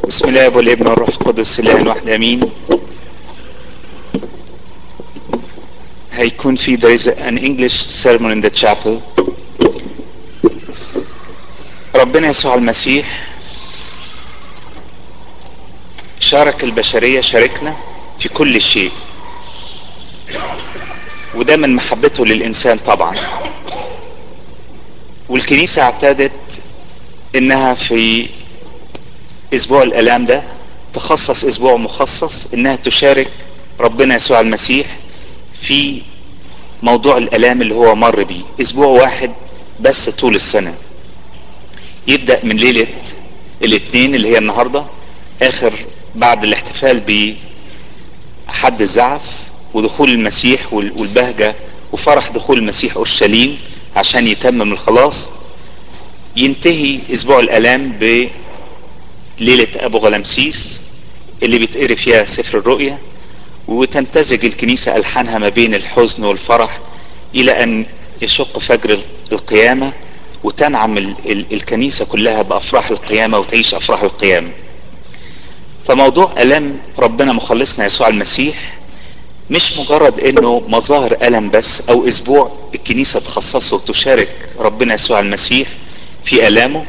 بسم الله والابن والروح القدس الاله الواحد امين هيكون في there is an English sermon in the chapel ربنا يسوع المسيح شارك البشرية شاركنا في كل شيء وده من محبته للإنسان طبعا والكنيسة اعتادت انها في اسبوع الالام ده تخصص اسبوع مخصص انها تشارك ربنا يسوع المسيح في موضوع الالام اللي هو مر بيه اسبوع واحد بس طول السنة يبدأ من ليلة الاثنين اللي هي النهاردة اخر بعد الاحتفال بحد الزعف ودخول المسيح والبهجة وفرح دخول المسيح اورشليم عشان يتمم الخلاص ينتهي اسبوع الالام بليلة ابو غلمسيس اللي بيتقري فيها سفر الرؤيا وتمتزج الكنيسة الحانها ما بين الحزن والفرح الى ان يشق فجر القيامة وتنعم ال ال الكنيسة كلها بافراح القيامة وتعيش افراح القيامة فموضوع الام ربنا مخلصنا يسوع المسيح مش مجرد انه مظاهر الم بس او اسبوع الكنيسة تخصصه وتشارك ربنا يسوع المسيح في الامه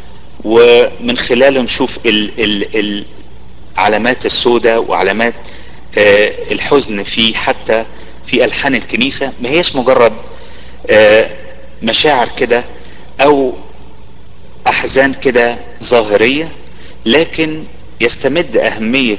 ومن خلاله نشوف ال ال العلامات السوداء وعلامات آه الحزن في حتى في الحان الكنيسه ما هيش مجرد آه مشاعر كده او احزان كده ظاهريه لكن يستمد اهميه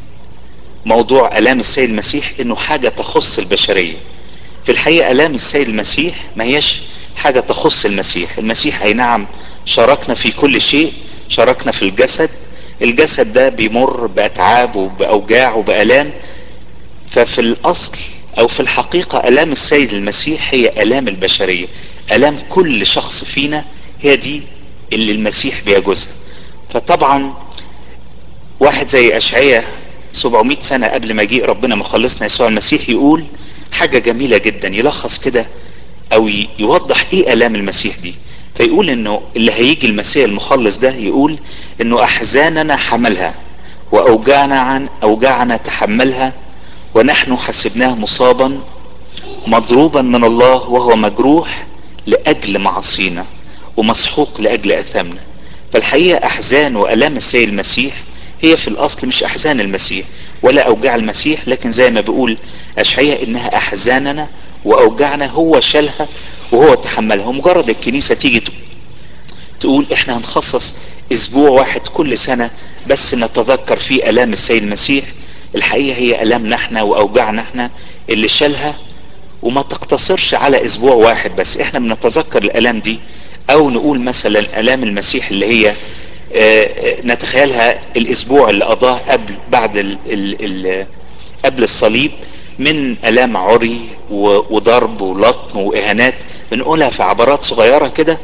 موضوع الام السيد المسيح انه حاجه تخص البشريه في الحقيقه الام السيد المسيح ما هيش حاجه تخص المسيح المسيح اي نعم شاركنا في كل شيء شاركنا في الجسد الجسد ده بيمر بأتعاب وبأوجاع وبألام ففي الأصل أو في الحقيقة ألام السيد المسيح هي ألام البشرية ألام كل شخص فينا هي دي اللي المسيح بيجوزها فطبعا واحد زي أشعية 700 سنة قبل ما جيء ربنا مخلصنا يسوع المسيح يقول حاجة جميلة جدا يلخص كده أو يوضح إيه ألام المسيح دي فيقول انه اللي هيجي المسيح المخلص ده يقول انه احزاننا حملها واوجعنا عن اوجاعنا تحملها ونحن حسبناه مصابا مضروبا من الله وهو مجروح لاجل معاصينا ومسحوق لاجل اثامنا فالحقيقه احزان والام السيد المسيح هي في الاصل مش احزان المسيح ولا اوجاع المسيح لكن زي ما بيقول اشعياء انها احزاننا واوجعنا هو شالها وهو تحملها ومجرد الكنيسة تيجي تقول احنا هنخصص اسبوع واحد كل سنة بس نتذكر فيه الام السيد المسيح الحقيقة هي الامنا احنا واوجاعنا احنا اللي شالها وما تقتصرش على اسبوع واحد بس احنا بنتذكر الالام دي او نقول مثلا الام المسيح اللي هي اه نتخيلها الاسبوع اللي قضاه قبل بعد ال ال ال قبل الصليب من الام عري وضرب ولطم واهانات بنقولها في عبارات صغيرة كده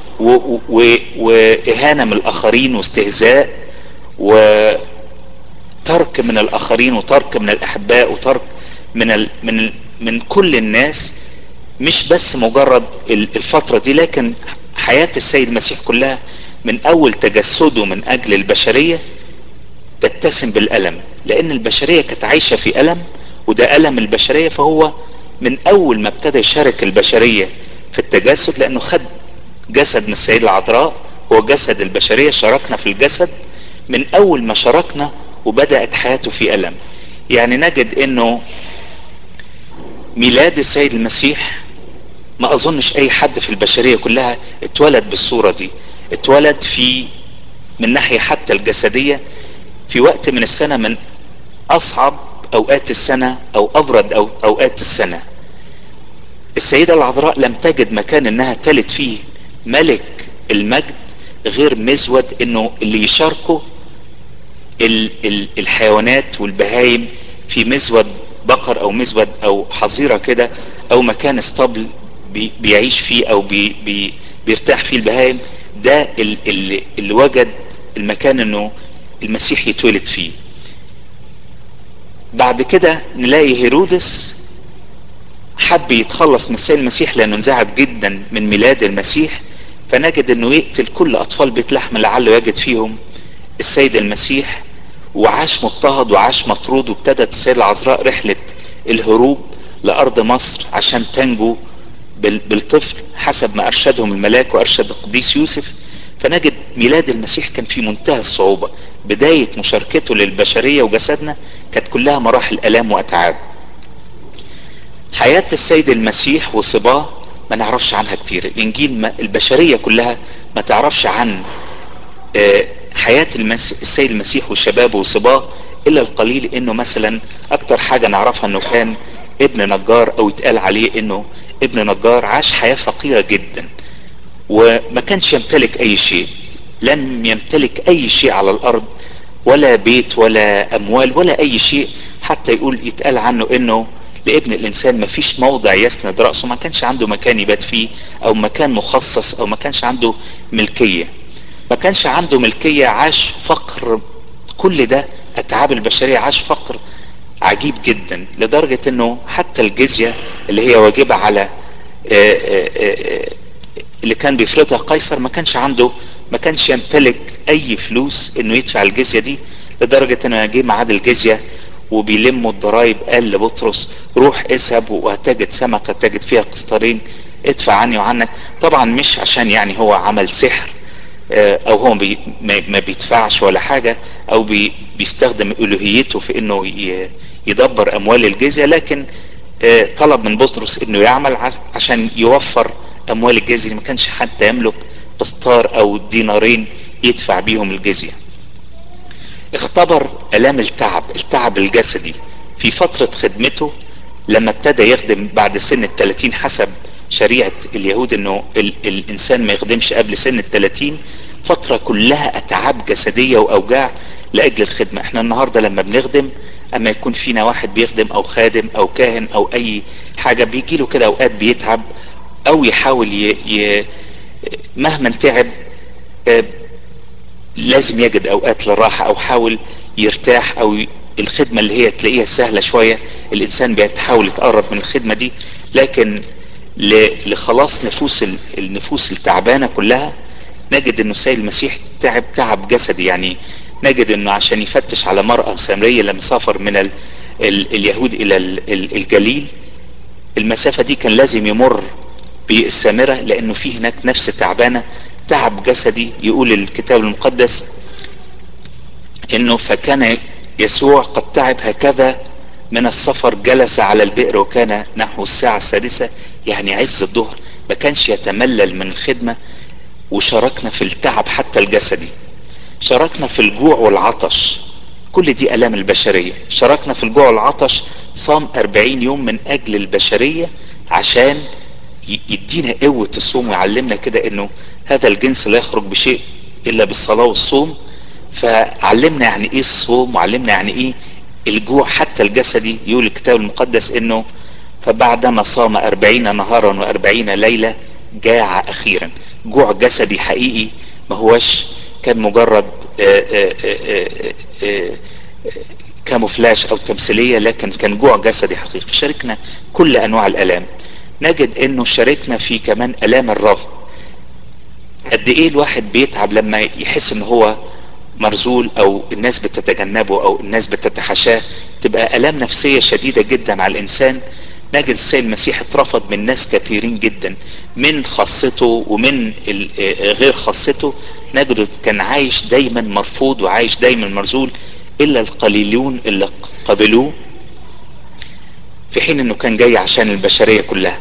واهانة من الاخرين واستهزاء وترك من الاخرين وترك من الاحباء وترك من ال من ال من كل الناس مش بس مجرد الفترة دي لكن حياة السيد المسيح كلها من اول تجسده من اجل البشرية تتسم بالالم لان البشرية كانت عايشة في الم وده الم البشرية فهو من اول ما ابتدى يشارك البشرية في التجسد لانه خد جسد من السيدة العذراء هو جسد البشرية شاركنا في الجسد من اول ما شاركنا وبدأت حياته في ألم يعني نجد انه ميلاد السيد المسيح ما اظنش اي حد في البشرية كلها اتولد بالصورة دي اتولد في من ناحية حتى الجسدية في وقت من السنة من اصعب اوقات السنة او ابرد أو اوقات السنة السيدة العذراء لم تجد مكان انها تلد فيه ملك المجد غير مزود انه اللي يشاركه ال ال الحيوانات والبهايم في مزود بقر او مزود او حظيرة كده او مكان اسطبل بي بيعيش فيه او بي بي بيرتاح فيه البهايم ده اللي, اللي وجد المكان انه المسيح يتولد فيه بعد كده نلاقي هيرودس حب يتخلص من السيد المسيح لانه انزعج جدا من ميلاد المسيح فنجد انه يقتل كل اطفال بيت لحم لعله يجد فيهم السيد المسيح وعاش مضطهد وعاش مطرود وابتدت السيدة العذراء رحلة الهروب لأرض مصر عشان تنجو بالطفل حسب ما أرشدهم الملاك وأرشد القديس يوسف فنجد ميلاد المسيح كان في منتهى الصعوبة بداية مشاركته للبشرية وجسدنا كانت كلها مراحل ألام وأتعاب حياة السيد المسيح وصباه ما نعرفش عنها كتير الإنجيل ما البشرية كلها ما تعرفش عن حياة السيد المسيح وشبابه وصباه إلا القليل إنه مثلا أكتر حاجة نعرفها إنه كان ابن نجار أو يتقال عليه إنه ابن نجار عاش حياة فقيرة جدا وما كانش يمتلك أي شيء لم يمتلك أي شيء على الأرض ولا بيت ولا أموال ولا أي شيء حتى يقول يتقال عنه إنه لابن الإنسان ما فيش موضع يسند رأسه ما كانش عنده مكان يبات فيه أو مكان مخصص أو ما كانش عنده ملكية ما كانش عنده ملكية عاش فقر كل ده أتعاب البشرية عاش فقر عجيب جدا لدرجة انه حتى الجزية اللي هي واجبة على اللي كان بيفرضها قيصر ما كانش عنده ما كانش يمتلك اي فلوس انه يدفع الجزية دي لدرجة انه جه ميعاد الجزية وبيلموا الضرايب قال لبطرس روح اسهب وهتجد سمكة تجد فيها قسطرين ادفع عني وعنك طبعا مش عشان يعني هو عمل سحر او هو بي ما بيدفعش ولا حاجة او بي بيستخدم الوهيته في انه يدبر اموال الجزية لكن طلب من بطرس انه يعمل عشان يوفر اموال الجزية ما كانش حتى يملك قسطار او دينارين يدفع بيهم الجزية اختبر الام التعب التعب الجسدي في فترة خدمته لما ابتدى يخدم بعد سن الثلاثين حسب شريعة اليهود انه ال الانسان ما يخدمش قبل سن الثلاثين فترة كلها اتعاب جسدية واوجاع لاجل الخدمة احنا النهاردة لما بنخدم اما يكون فينا واحد بيخدم او خادم او كاهن او اي حاجة بيجي له كده اوقات بيتعب او يحاول ي... ي... مهما تعب لازم يجد اوقات للراحة او حاول يرتاح او الخدمة اللي هي تلاقيها سهلة شوية الانسان بيحاول يتقرب من الخدمة دي لكن لخلاص نفوس النفوس التعبانة كلها نجد انه السيد المسيح تعب تعب جسدي يعني نجد انه عشان يفتش على مرأة سامرية لما سافر من ال ال اليهود الى ال الجليل المسافة دي كان لازم يمر بالسامرة لانه في هناك نفس تعبانة تعب جسدي يقول الكتاب المقدس انه فكان يسوع قد تعب هكذا من السفر جلس على البئر وكان نحو الساعة السادسة يعني عز الظهر ما كانش يتملل من الخدمة وشاركنا في التعب حتى الجسدي شاركنا في الجوع والعطش كل دي ألام البشرية شاركنا في الجوع والعطش صام أربعين يوم من أجل البشرية عشان يدينا قوة الصوم ويعلمنا كده انه هذا الجنس لا يخرج بشيء الا بالصلاة والصوم فعلمنا يعني ايه الصوم وعلمنا يعني ايه الجوع حتى الجسدي يقول الكتاب المقدس انه فبعدما صام أربعين نهارا وأربعين ليلة جاع أخيرا جوع جسدي حقيقي ما هوش كان مجرد آآ آآ آآ كاموفلاش أو تمثيلية لكن كان جوع جسدي حقيقي فشاركنا كل أنواع الألام نجد أنه شاركنا في كمان ألام الرفض قد إيه الواحد بيتعب لما يحس أنه هو مرزول او الناس بتتجنبه او الناس بتتحاشاه تبقى الام نفسية شديدة جدا على الانسان نجد السيد المسيح اترفض من ناس كثيرين جدا من خاصته ومن غير خاصته نجد كان عايش دايما مرفوض وعايش دايما مرزول الا القليلون اللي قبلوه في حين انه كان جاي عشان البشرية كلها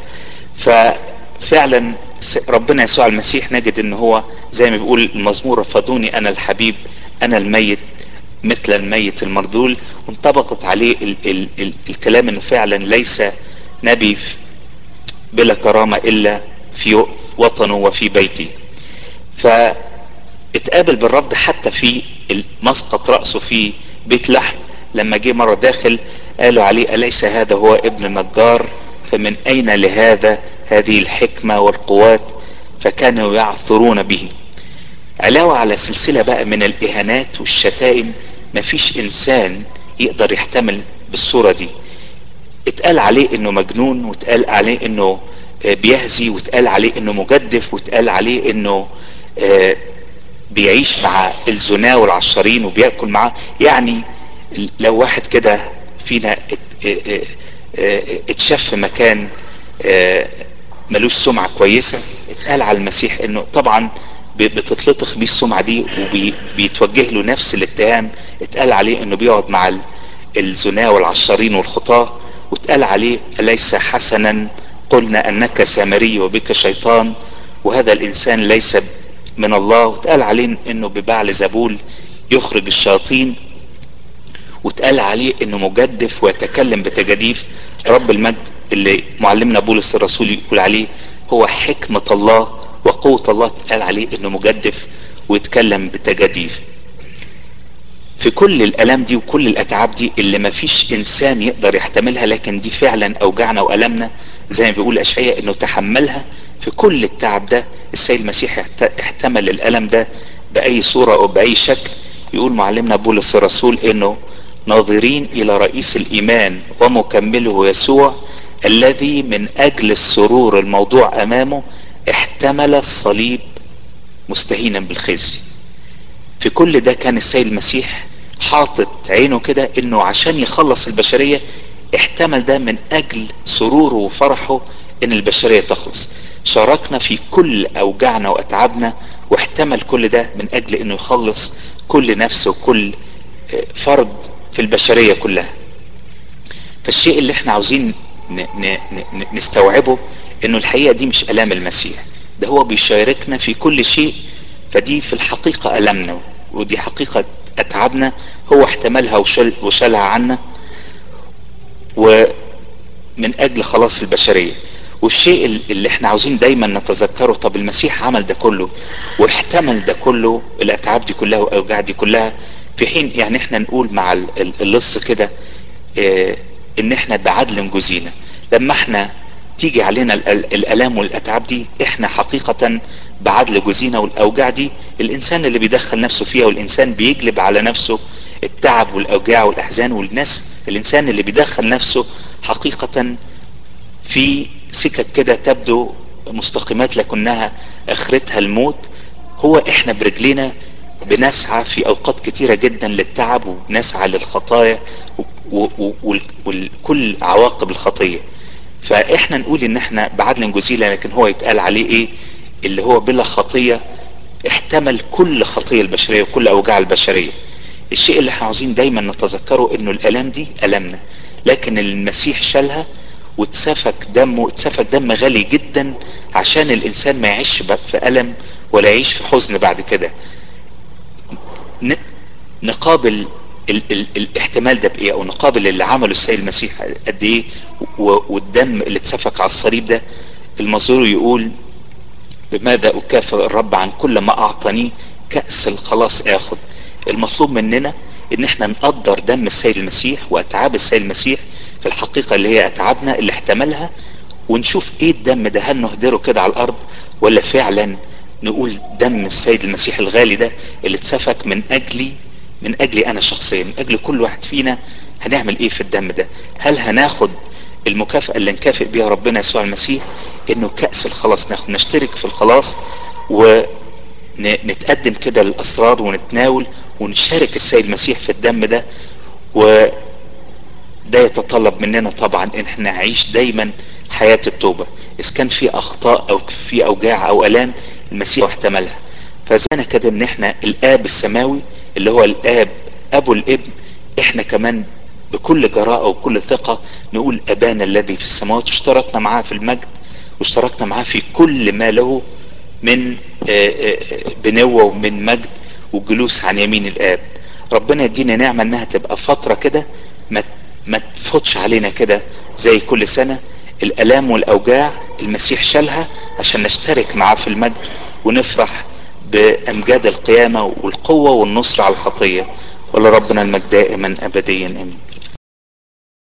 ففعلا ربنا يسوع المسيح نجد ان هو زي ما بيقول المزمور رفضوني انا الحبيب انا الميت مثل الميت المردول وانطبقت عليه ال ال ال الكلام انه فعلا ليس نبي بلا كرامة الا في وطنه وفي بيته فاتقابل بالرفض حتى في مسقط رأسه في بيت لحم لما جه مرة داخل قالوا عليه أليس هذا هو ابن نجار فمن أين لهذا هذه الحكمة والقوات فكانوا يعثرون به علاوة على سلسلة بقى من الإهانات والشتائم مفيش إنسان يقدر يحتمل بالصورة دي اتقال عليه إنه مجنون واتقال عليه إنه بيهزي واتقال عليه إنه مجدف واتقال عليه إنه بيعيش مع الزنا والعشارين وبياكل معاه يعني لو واحد كده فينا اتشاف في مكان ملوش سمعة كويسة اتقال على المسيح انه طبعا بتتلطخ بيه السمعة دي وبيتوجه له نفس الاتهام اتقال عليه انه بيقعد مع الزنا والعشارين والخطاة واتقال عليه أليس حسنا قلنا أنك سامري وبك شيطان وهذا الإنسان ليس من الله واتقال عليه أنه ببعل زبول يخرج الشياطين واتقال عليه أنه مجدف ويتكلم بتجاديف رب المجد اللي معلمنا بولس الرسول يقول عليه هو حكمة الله وقوة الله اتقال عليه أنه مجدف ويتكلم بتجاديف في كل الالام دي وكل الاتعاب دي اللي ما فيش انسان يقدر يحتملها لكن دي فعلا اوجعنا والامنا زي ما بيقول اشعياء انه تحملها في كل التعب ده السيد المسيح احتمل الالم ده باي صورة او باي شكل يقول معلمنا بولس الرسول انه ناظرين الى رئيس الايمان ومكمله يسوع الذي من اجل السرور الموضوع امامه احتمل الصليب مستهينا بالخزي في كل ده كان السيد المسيح حاطط عينه كده انه عشان يخلص البشرية احتمل ده من اجل سروره وفرحه ان البشرية تخلص شاركنا في كل اوجاعنا واتعابنا واحتمل كل ده من اجل انه يخلص كل نفس وكل فرد في البشرية كلها فالشيء اللي احنا عاوزين نستوعبه انه الحقيقة دي مش الام المسيح ده هو بيشاركنا في كل شيء فدي في الحقيقة ألمنا ودي حقيقة أتعبنا هو احتملها وشل وشالها عنا ومن أجل خلاص البشرية والشيء اللي احنا عاوزين دايما نتذكره طب المسيح عمل ده كله واحتمل ده كله الأتعاب دي كلها والأوجاع دي كلها في حين يعني احنا نقول مع اللص كده اه ان احنا بعدل جزينا لما احنا تيجي علينا الالام والاتعاب دي احنا حقيقة بعدل جزينا والاوجاع دي الانسان اللي بيدخل نفسه فيها والانسان بيجلب على نفسه التعب والاوجاع والاحزان والناس الانسان اللي بيدخل نفسه حقيقة في سكك كده تبدو مستقيمات لكنها اخرتها الموت هو احنا برجلينا بنسعى في اوقات كتيرة جدا للتعب وبنسعى للخطايا وكل عواقب الخطيه فاحنا نقول ان احنا بعدل جزيلا لكن هو يتقال عليه ايه اللي هو بلا خطية احتمل كل خطية البشرية وكل اوجاع البشرية الشيء اللي احنا عاوزين دايما نتذكره انه الالام دي المنا لكن المسيح شالها واتسفك دمه اتسفك دم غالي جدا عشان الانسان ما يعيش في الم ولا يعيش في حزن بعد كده نقابل ال ال الاحتمال ده بايه او نقابل اللي عمله السيد المسيح قد ايه والدم اللي اتسفك على الصليب ده المزور يقول بماذا اكافئ الرب عن كل ما اعطاني كأس الخلاص اخد المطلوب مننا ان احنا نقدر دم السيد المسيح واتعاب السيد المسيح في الحقيقة اللي هي اتعابنا اللي احتملها ونشوف ايه الدم ده هل نهدره كده على الارض ولا فعلا نقول دم السيد المسيح الغالي ده اللي اتسفك من اجلي من اجلي انا شخصيا من اجل كل واحد فينا هنعمل ايه في الدم ده هل هناخد المكافأة اللي نكافئ بيها ربنا يسوع المسيح انه كأس الخلاص ناخد نشترك في الخلاص ونتقدم كده للاسرار ونتناول ونشارك السيد المسيح في الدم ده وده يتطلب مننا طبعا ان احنا نعيش دايما حياة التوبة اذا كان في اخطاء او في اوجاع او الام المسيح احتملها فزينا كده ان احنا الاب السماوي اللي هو الاب ابو الابن احنا كمان بكل جراءة وكل ثقة نقول ابانا الذي في السماوات واشتركنا معاه في المجد واشتركنا معاه في كل ما له من بنوة ومن مجد والجلوس عن يمين الاب ربنا يدينا نعمة انها تبقى فترة كده ما ما تفوتش علينا كده زي كل سنة الالام والاوجاع المسيح شالها عشان نشترك معاه في المجد ونفرح بامجاد القيامة والقوة والنصر على الخطية ولربنا المجد دائما ابديا امين